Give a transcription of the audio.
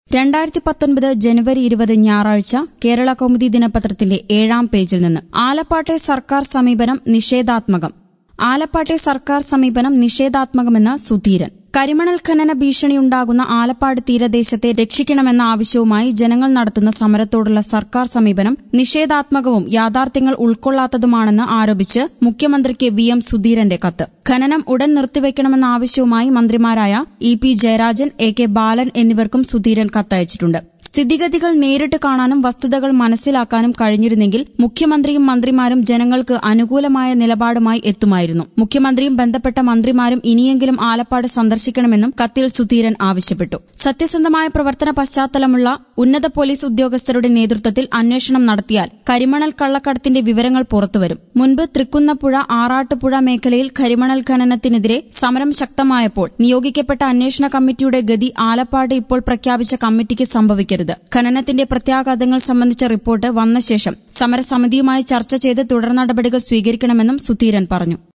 രണ്ടായിരത്തി പത്തൊൻപത് ജനുവരി ഇരുപത് ഞായറാഴ്ച കേരള കൗമുദി ദിനപത്രത്തിന്റെ ഏഴാം പേജിൽ നിന്ന് ആലപ്പാട്ടെ സർക്കാർ സമീപനം നിഷേധാത്മകം ആലപ്പാട്ടെ സർക്കാർ സമീപനം നിഷേധാത്മകമെന്ന് സുധീരൻ കരിമണൽ ഖനന ഭീഷണിയുണ്ടാകുന്ന ആലപ്പാട് തീരദേശത്തെ രക്ഷിക്കണമെന്ന ആവശ്യവുമായി ജനങ്ങൾ നടത്തുന്ന സമരത്തോടുള്ള സർക്കാർ സമീപനം നിഷേധാത്മകവും യാഥാർത്ഥ്യങ്ങൾ ഉൾക്കൊള്ളാത്തതുമാണെന്ന് ആരോപിച്ച് മുഖ്യമന്ത്രിക്ക് വി എം സുധീരന്റെ കത്ത് ഖനനം ഉടൻ നിർത്തിവെക്കണമെന്ന ആവശ്യവുമായി മന്ത്രിമാരായ E P Jayarajan A K Balan എന്നിവർക്കും സുധീരൻ കത്തയച്ചിട്ടുണ്ട് സ്ഥിതിഗതികൾ നേരിട്ട് കാണാനും വസ്തുതകൾ മനസ്സിലാക്കാനും കഴിഞ്ഞിരുന്നെങ്കിൽ മുഖ്യമന്ത്രിയും മന്ത്രിമാരും ജനങ്ങൾക്ക് അനുകൂലമായ നിലപാടുമായി എത്തുമായിരുന്നു മുഖ്യമന്ത്രിയും ബന്ധപ്പെട്ട മന്ത്രിമാരും ഇനിയെങ്കിലും ആലപ്പാട് സന്ദർശിക്കണമെന്നും കത്തിൽ സുധീരൻ ആവശ്യപ്പെട്ടു സത്യസന്ധമായ പ്രവർത്തന പശ്ചാത്തലമുള്ള ഉന്നത പോലീസ് ഉദ്യോഗസ്ഥരുടെ നേതൃത്വത്തിൽ അന്വേഷണം നടത്തിയാൽ കരിമണൽ കള്ളക്കടത്തിന്റെ വിവരങ്ങൾ പുറത്തുവരും മുൻപ് തൃക്കുന്നപ്പുഴ ആറാട്ടുപുഴ മേഖലയിൽ കരിമണൽ ഖനനത്തിനെതിരെ സമരം ശക്തമായപ്പോൾ നിയോഗിക്കപ്പെട്ട അന്വേഷണ കമ്മിറ്റിയുടെ ഗതി ആലപ്പാട് ഇപ്പോൾ പ്രഖ്യാപിച്ച കമ്മിറ്റിക്ക് സംഭവിക്കരുത് ഖനനത്തിന്റെ പ്രത്യാഘാതങ്ങൾ സംബന്ധിച്ച റിപ്പോർട്ട് വന്ന ശേഷം സമരസമിതിയുമായി ചർച്ച ചെയ്ത് തുടർ നടപടികൾ സ്വീകരിക്കണമെന്നും സുധീരൻ പറഞ്ഞു